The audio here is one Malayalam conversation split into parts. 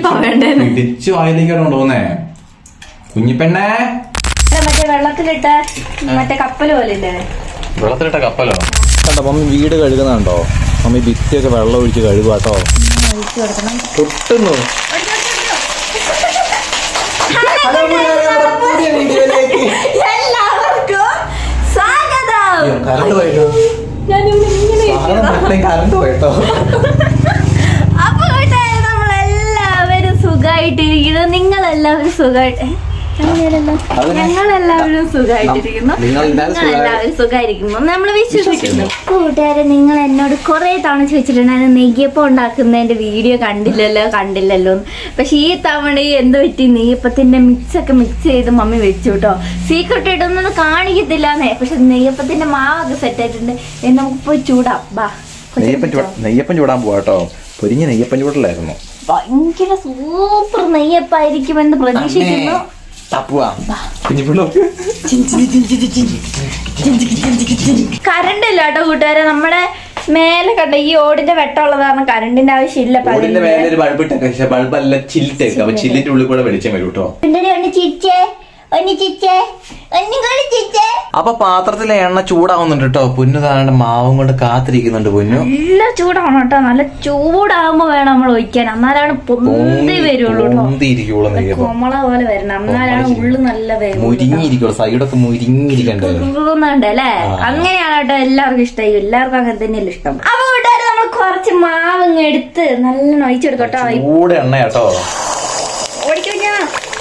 നെയ്യപ്പാ വേണ്ടേന്ന് പിടിച്ചു വായിലേക്കാണ് കൊണ്ടുപോകുന്നേ കുഞ്ഞിപ്പെണ്ണേ അല്ല, മറ്റേ വെള്ളത്തിലിട്ട മറ്റേ കപ്പൽ പോലില്ലേ വെള്ളത്തിലിട്ട കപ്പലോ കണ്ടോ മമ്മി വീട് കഴുകുന്നുണ്ടോ മമ്മി ഭിത്തിയൊക്കെ വെള്ളം ഒഴിച്ച് കഴുകുവാട്ടോ ഒഴിച്ചു കൊടുക്കണം പൊട്ടുന്നു എല്ലാവർക്കും സ്വാഗതം കറണ്ട് പോയിട്ടോ ഞാനിവിടെ ഇങ്ങനെ ഇരിക്കുന്നു. കറണ്ട് പോയിട്ടോ അപ്പൊ കൂട്ടുകാരെ നമ്മളെല്ലാവരും സുഖമായിട്ടിരിക്കുന്നു നിങ്ങളെല്ലാവരും സുഖമായിട്ട് അങ്ങനെയല്ലല്ലോ അതിനെ- ഞങ്ങളെല്ലാവരും സുഖമായിട്ടിരിക്കുന്നു നിങ്ങൾ എല്ലാവരും സുഖമായി- നിങ്ങളെല്ലാവരും സുഖമായിരിക്കുന്നു നമ്മൾ വിശ്വസിക്കുന്നു കൂട്ടുകാരെ നിങ്ങൾ എന്നോട് കുറെ തവണ ചോദിച്ചിട്ടുണ്ടായിരുന്നു നെയ്യപ്പം ഉണ്ടാക്കുന്നതിന്റെ വീഡിയോ കണ്ടില്ലല്ലോ കണ്ടില്ലല്ലോ എന്ന്. പക്ഷെ ഈ തവണ ഈ എന്ത് പറ്റി നെയ്യപ്പത്തിന്റെ മിക്സ് ഒക്കെ മിക്സ് ചെയ്ത് മമ്മി വെച്ചു കേട്ടോ സീക്രട്ട് ഇടുന്നത് കാണിക്കത്തില്ലാന്നേ പക്ഷെ നെയ്യപ്പത്തിന്റെ മാവൊക്കെ സെറ്റ് ആയിട്ടുണ്ട് ഇനി നമുക്ക് പോയി ചൂടാം ബാ നെയ്യപ്പൻ ചൂടാ നെയ്യപ്പൻ ചൂടാൻ പോവാട്ടോ പൊരിഞ്ഞ നെയ്യപ്പൻ ചൂടലായിരുന്നു ഭയങ്കര സൂപ്പർ നെയ്യപ്പായിരിക്കുമെന്ന് പ്രതീക്ഷിക്കുന്നു തപ്പുവാ കുഞ്ഞിപ്പിള്ളക്ക് കറണ്ട് ഇല്ല കേട്ടോ കൂട്ടുകാരെ നമ്മുടെ മേലെ കണ്ട ഈ ഓടിന്റെ വെട്ടമുള്ളതാണ് കറണ്ടിന്റെ ആവശ്യമില്ല ബോർഡിന്റെ മേലെ ഒരു ബൾബ് ഇട്ടേക്ക പക്ഷെ ബൾബ് അല്ല ചില്ലിട്ടേക്ക അപ്പൊ ചില്ലിന്റെ ഉള്ളിൽ കൂടെ വെളിച്ചം വരും കേട്ടോ ഒന്ന് ചിരിച്ചേ ഒന്ന് ചിരിച്ചേ ഒന്നും കൂടി ചിരിച്ചേ അപ്പൊ പാത്രത്തിലെ എണ്ണ ചൂടാവുന്നുണ്ട് കേട്ടോ പുന്നു താണ്ട് മാവും കൊണ്ട് കാത്തിരിക്കുന്നുണ്ട് പുന്നു നല്ല ചൂടാണ് കേട്ടോ നല്ല ചൂടാകുമ്പോ വേണം നമ്മൾ ഒഴിക്കാൻ എന്നാലാണ് പൊന്തി വരുള്ളൂ കേട്ടോ പൊന്തിയിരിക്കുള്ളൂ നെയ്യപ്പം കൊമള പോലെ വരണം എന്നാലാണ് ഉള്ളു നല്ല വേഗം മുരിങ്ങിയിരിക്കുള്ളൂ സൈഡൊക്കെ മുരിങ്ങിയിരിക്കണ്ടേ കുറുകുന്നുണ്ട് അല്ലേ അങ്ങനെയാണ് കേട്ടോ എല്ലാവർക്കും ഇഷ്ടമായി എല്ലാവർക്കും അങ്ങനെ തന്നെയല്ലേ ഇഷ്ടം അപ്പൊ കൂട്ടുകാരെ നമ്മൾ കുറച്ച് മാവ് ഇങ്ങ് എടുത്ത് നല്ലോണം ഒഴിച്ചെടുക്കട്ടോ ചൂട് എണ്ണ കേട്ടോ ഓടിക്കോ ഞാൻ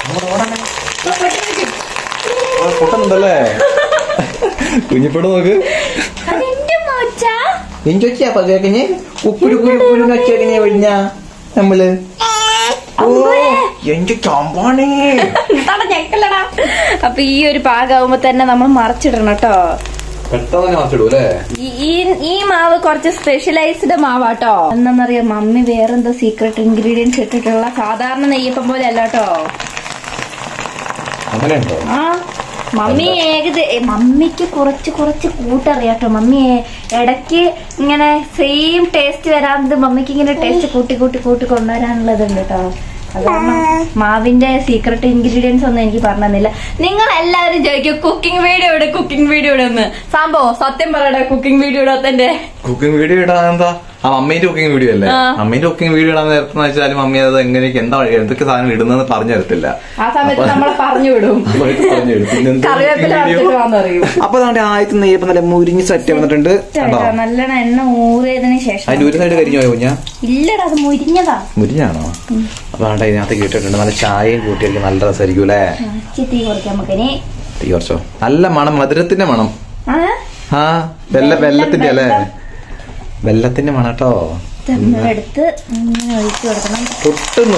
പൊട്ടുന്നുണ്ടല്ലേ കുഞ്ഞിപ്പിട നോക്ക് അതെന്റെ മോച്ച എഞ്ചൊച്ചാ പകഞ്ഞ് ഉപ്പുരു കുരു കുരു നൊച്ചകഞ്ഞ വിഴിഞ്ഞ നമ്മള് ഓ എഞ്ചു ചമ്പാണേ എന്താണ് ഞെക്കല്ലടാ അപ്പൊ ഈ ഒരു പാകാവുമ്പോ തന്നെ നമ്മൾ മറച്ചിടണം കേട്ടോ പെട്ടെന്ന് തന്നെ മറിച്ചിടൂ അല്ലേ ഈ- ഈ ഈ മാവ് കുറച്ച് സ്പെഷ്യലൈസ്ഡ് മാവാട്ടോ എന്താന്നറിയാം മമ്മി വേറെന്തോ സീക്രട്ട് ഇൻഗ്രീഡിയൻസ് ഇട്ടിട്ടുള്ള സാധാരണ നെയ്യപ്പം പോലെ അല്ല കേട്ടോ അങ്ങനെയുണ്ടോ ആ മമ്മി ഏകദേ ഏ, മമ്മിക്ക് കുറച്ച് കുറച്ച് കൂട്ടറിയാട്ടോ മമ്മി ഏ- ഇടയ്ക്ക് ഇങ്ങനെ സെയിം ടേസ്റ്റ് വരാത്തത് മമ്മിക്ക് ഇങ്ങനെ ടേസ്റ്റ് കൂട്ടി കൂട്ടി കൂട്ടി കൊണ്ടുവരാനുള്ളതുണ്ട് കേട്ടോ അതുകാരണം മാവിന്റെ സീക്രട്ട് ഇൻഗ്രീഡിയൻസ് ഒന്നും എനിക്ക് പറഞ്ഞു തന്നില്ല നിങ്ങൾ എല്ലാവരും ചോദിക്കും കുക്കിംഗ് വീഡിയോ ഇവിടെ കുക്കിംഗ് വീഡിയോ ഇവിടെ ഒന്ന് സംഭവം സത്യം പറയട്ടെ കുക്കിംഗ് വീഡിയോ ഇടാത്തന്റെ കുക്കിംഗ് വീഡിയോ ഇടാൻ എന്താ ആ മമ്മീന്റെ കുക്കിംഗ് വീഡിയോ അല്ലേ ആ. മമ്മീന്റെ കുക്കിംഗ് വീഡിയോ ഇടാൻ നേരത്തെ വെച്ചാൽ മമ്മി അത് എങ്ങനെയൊക്കെ എന്താ എന്തൊക്കെ സാധനം ഇടുന്നെന്ന് പറഞ്ഞു തരത്തില്ല ആ സമയത്ത് നമ്മളെ പറഞ്ഞു വിടും അവർക്ക് പറഞ്ഞു തരും. പിന്നെ എന്ത് കറിവേപ്പില cooking video? വറുത്തിട്ട് വന്നറിയും അപ്പൊ അതാണ്ട് ആദ്യത്തെ നെയ്യപ്പം നല്ല മുരിഞ്ഞ് സെറ്റ് വന്നിട്ടുണ്ട് കണ്ടോ നല്ലോണം എണ്ണ ഊറിയതിന് ശേഷം അതിന്റെ ഒരു സൈഡ് കരിഞ്ഞു പോയോ കുഞ്ഞാ ഇല്ലടാ അത് മുരിഞ്ഞതാ മുരിഞ്ഞാണോ അപ്പൊ ആണ്ട് ഇതിനകത്ത് കേട്ടിട്ടുണ്ട് നല്ല ചായയും കൂട്ടിയായിരിക്കും നല്ല രസമായിരിക്കും അല്ലേ ഇച്ചിരി തീ കുറയ്ക്കാം നമുക്കിനി തീ കുറച്ചോ നല്ല മണം മധുരത്തിന്റെ മണം ആ ആ വെല്ല വെല്ലം, വെല്ലത്തിന്റെ അല്ലേ വെല്ലം. വെല്ലത്തിന്റെ മണം കേട്ടോ തെമ്മെടുത്ത് ഇങ്ങനെ ഒഴിച്ചു കൊടുക്കണം പൊട്ടുന്നു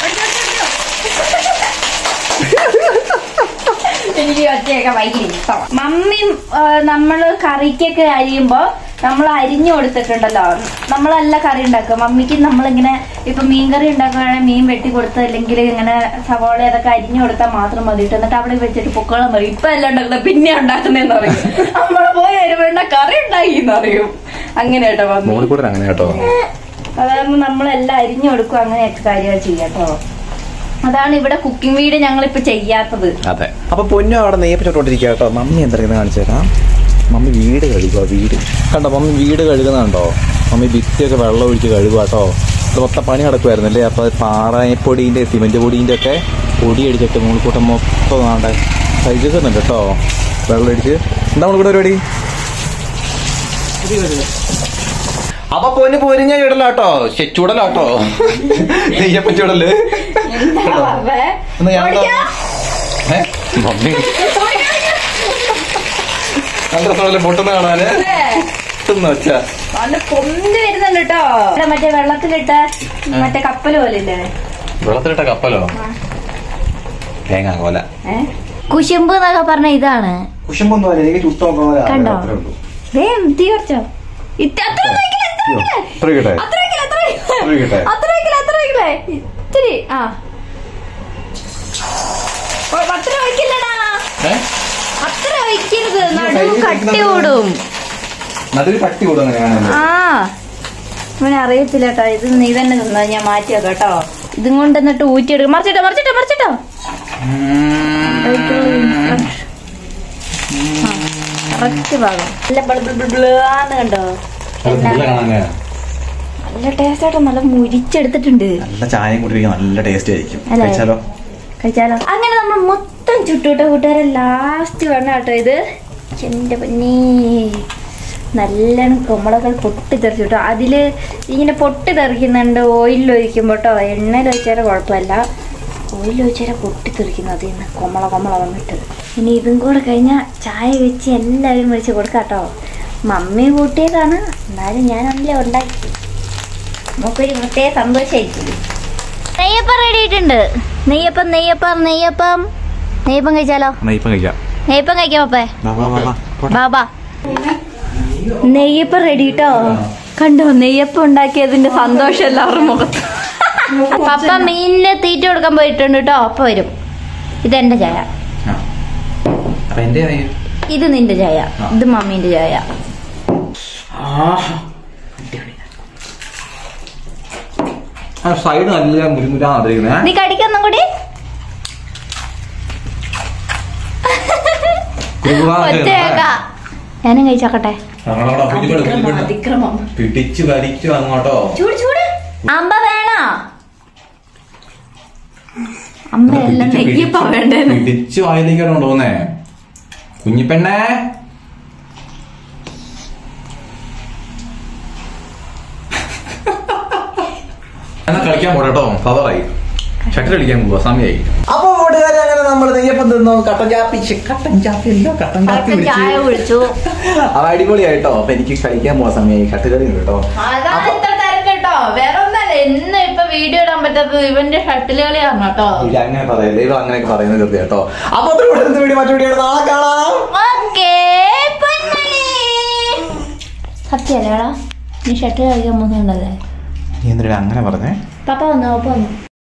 എനിക്ക് ഒറ്റയൊക്കെ ഭയങ്കര ഇഷ്ടമാണ് മമ്മിയും ആ, നമ്മള് കറിക്കൊക്കെ അരിയുമ്പോ നമ്മൾ അരിഞ്ഞു കൊടുത്തിട്ടുണ്ടല്ലോ നമ്മളല്ല കറി ഉണ്ടാക്കുക മമ്മിക്ക് നമ്മളിങ്ങനെ ഇപ്പൊ മീൻ കറി ഉണ്ടാക്കുകയാണെങ്കിൽ മീൻ വെട്ടി കൊടുത്ത് അല്ലെങ്കിൽ ഇങ്ങനെ സവോള അതൊക്കെ അരിഞ്ഞു കൊടുത്താൽ മാത്രം മതി കേട്ടോ. എന്നിട്ട് അവിടെ വെച്ചിട്ട് പൊക്കോളം പറയും ഇപ്പൊ എല്ലാം ഉണ്ടാക്കുന്നത് പിന്നെ ഉണ്ടാക്കുന്നതെന്ന് പറയും നമ്മള് പോയി വരുമ്പോ കറി ഉണ്ടാക്കി എന്ന് പറയും അങ്ങനെ കേട്ടോ മമ്മി മോളിൽ കൂടെ അങ്ങനെ കേട്ടോ അതാകുമ്പോ നമ്മളെല്ലാം അരിഞ്ഞു കൊടുക്കും അങ്ങനെയൊക്കെ കാര്യങ്ങൾ ചെയ്യാട്ടോ അതാണ് ഇവിടെ കുക്കിംഗ് വീഡിയോ ഞങ്ങൾ ഇപ്പൊ ചെയ്യാത്തത് അതെ അപ്പൊ പൊന്നു അവിടെ നെയ്യപ്പിച്ചോണ്ടിരിക്കുക കേട്ടോ മമ്മി എന്തെങ്കിലും കാണിച്ചു തരാം മമ്മി വീട് കഴുകുക വീട് കണ്ടോ മമ്മി വീട് കഴുകുന്നുണ്ടോ മമ്മി ഭിത്തിയൊക്കെ വെള്ളം ഒഴിച്ച് കഴുകുക കേട്ടോ ഇത് മൊത്തം പണി നടക്കുമായിരുന്നല്ലേ അപ്പൊ പാറപ്പൊടിന്റെ സിമെന്റ് പൊടിന്റെ ഒക്കെ പൊടി അടിച്ചിട്ട് മൂളിക്കൂട്ടം മൊത്തം നാണ്ടെ കഴിക്കുന്നുണ്ട് കേട്ടോ വെള്ളം അടിച്ച് എന്താ നമ്മളിവിടെ പരിപാടി അപ്പൊ പൊന്ന് പൊരിഞ്ഞ ചുടലാട്ടോ ചുടലാട്ടോ നെയ്യപ്പൻ ചുടല് എന്താ പറഞ്ഞേ? ഒന്ന് ഞാൻ ഓടിക്കോ. ഏ? മമ്മി നല്ല രസമല്ലേ പൊട്ടുന്ന കാണാന് ഏ, പൊട്ടുന്ന വെച്ചാ നല്ല പൊന്തി വരുന്നുണ്ട് കേട്ടോ ഇവിടെ മറ്റേ വെള്ളത്തിലിട്ട മറ്റേ കപ്പല് പോലെ ഇല്ലേ വെള്ളത്തിലിട്ട കപ്പലോ തേങ്ങ കോല ഏ? കുശുമ്പ് എന്നൊക്കെ പറഞ്ഞ ഇതാണ് കുശുമ്പൊന്നും അല്ല എനിക്ക് ചുട്ട കണ്ടോ? വേം തീ കുറച്ചോ ഇത്ത- അത്ര ഒഴിക്കില്ല, അത്ര ഒഴിക്കില്ല. അത്ര കിട്ടെ അത്ര ഒഴിക്കില്ല, അത്ര ഒഴിക്കില്ല. അത്ര ഒഴിക്കട്ടെ? അത്ര ഒഴിക്കില്ല, അത്ര ഒഴിക്കില്ലേ? ഇത്തിരി ആ ഓ, അത്ര ഒഴിക്കില്ലടാ അത്ര ഒഴിക്കരുത് നടുവ് കട്ടി ഓടും നടുവിൽ കട്ടി കൂടും അങ്ങനെയാണ് ആ ഇവനെ അറിയത്തില്ല കേട്ടോ ഇത് നീ തന്നെ തിന്നാ ഞാൻ മാറ്റി വെക്കാം കേട്ടോ ഇതും കൊണ്ട് എന്നിട്ട് ഊറ്റിയെടുക്കും മറിച്ചിട്ടോ മറിച്ചിട്ടോ മറിച്ചിട്ടോ കറക്റ്റ് ഭാഗം നല്ല ബിളാന്ന് കണ്ടോ നല്ല ടേസ്റ്റ് ആട്ടോ നല്ല മുരിച്ചെടുത്തിട്ടുണ്ട് നല്ല ചായയും കുടിക്കാൻ നല്ല ടേസ്റ്റ് ആയിരിക്കും അല്ലേ? കഴിച്ചാലോ കഴിച്ചാലോ അങ്ങനെ നമ്മൾ മൊത്തം ചുട്ടുവിട്ട കൂട്ടുകാരെ ലാസ്റ്റ് വേണം കേട്ടോ ഇത് എന്റെ പൊന്നേ നല്ലോണം കുമ്പളകൾ പൊട്ടിത്തെറിച്ചു കേട്ടോ അതില് ഇങ്ങനെ പൊട്ടിത്തെറിക്കുന്നുണ്ട് ഓയിലിൽ ഒഴിക്കുമ്പോൾ കേട്ടോ എണ്ണയിൽ ഒഴിച്ചാൽ കുഴപ്പമില്ല ഓയിലിൽ ഒഴിച്ചാൽ പൊട്ടിത്തെറിക്കുന്നു അതിൽ നിന്ന് കൊമ്മള കൊമ്മള വന്നിട്ട് ഇനി ഇതും കൂടെ കഴിഞ്ഞാൽ ചായ വെച്ച് എല്ലാവരും വെച്ച് കൊടുക്കാം കേട്ടോ മമ്മി കൂട്ടിയതാണ് എന്നാലും ഞാനല്ലേ ഉണ്ടാക്കി നമുക്കൊരു പ്രത്യേക സന്തോഷമായിരിക്കും നെയ്യപ്പം റെഡി ആയിട്ടുണ്ട് നെയ്യപ്പം നെയ്യപ്പം നെയ്യപ്പം നെയ്യപ്പം കഴിച്ചാലോ എന്നാ ഇപ്പം കഴിക്കാം നെയ്യപ്പം കഴിക്കാം പപ്പേ വാ, വാ, വാ, വാ. പോട്ടെ. ബാബാ നെയ്യപ്പം റെഡി കേട്ടോ കണ്ടോ നെയ്യപ്പം ഉണ്ടാക്കിയതിന്റെ സന്തോഷം എല്ലാവരുടെ മുഖത്ത് പപ്പ മീനിന് തീറ്റ കൊടുക്കാൻ പോയിട്ടുണ്ട് കേട്ടോ അപ്പൊ വരും ഇതെന്റെ ചായ ആ. അപ്പൊ എന്റെ കയ്യിൽ ഇത് നിന്റെ ചായ ആ. ഇത് മമ്മീന്റെ ചായ ആ സൈഡ് നല്ല മുരുമുരാന്നിരിക്കുന്നേ നീ കടിക്കൊന്നും കൂടി ഒറ്റയേക്ക ഞാനും കഴിച്ചോക്കട്ടെ അതിക്രമം പിടിച്ചു വലിച്ചു അങ്ങോട്ടോ ചൂട് ചൂട് അമ്പ വേണോ അമ്പയെല്ലാം നെയ്യപ്പ വേണ്ടേന്ന് പിടിച്ചു വായിലേക്കാണ് കൊണ്ടുപോകുന്നേ കുഞ്ഞിപ്പെണ്ണേ എന്നാ കളിക്കാൻ പോട്ടോ പവറായി ഷട്ടിൽ കളിക്കാൻ പോവാ സമയമായി അപ്പൊ കൂട്ടുകാരെ അങ്ങനെ നമ്മൾ നെയ്യപ്പം തിന്നു കട്ടൻ ചാപ്പി ശ്ശെ, കട്ടൻ ചാപ്പി അല്ലോ കട്ടൻ ചാപ്പി അതൊക്കെ ചായ കുടിച്ചു കുടിച്ചു അത് അടിപൊളിയായിട്ടോ അപ്പൊ എനിക്ക് കളിക്കാൻ പോവാൻ സമയമായി കട്ടുകളി ഉണ്ട് കേട്ടോ അതാണ് ഇത്ര തിരക്ക് കേട്ടോ വേറെ ഒന്നല്ല ഇന്ന് ഇപ്പൊ വീഡിയോ ഇടാൻ പറ്റാത്തത് ഇവന്റെ ഷട്ടിൽ കളിയാണ് കേട്ടോ ഇല്ല അങ്ങനെ പറയല്ലേ ഇവ അങ്ങനെയൊക്കെ പറയുന്നത് കൃത്യം കേട്ടോ അപ്പൊ അത്ര കൂടെ വീഡിയോ മറ്റു വീഡിയോ നാളെ കാണാം ഓക്കേ സത്യല്ലേടാ നീ ഷട്ടിൽ കളിക്കാൻ പോകുന്നുണ്ടല്ലേ നീ എന്തിനാ അങ്ങനെ പറഞ്ഞേ പപ്പ വന്നു പപ്പ വന്നു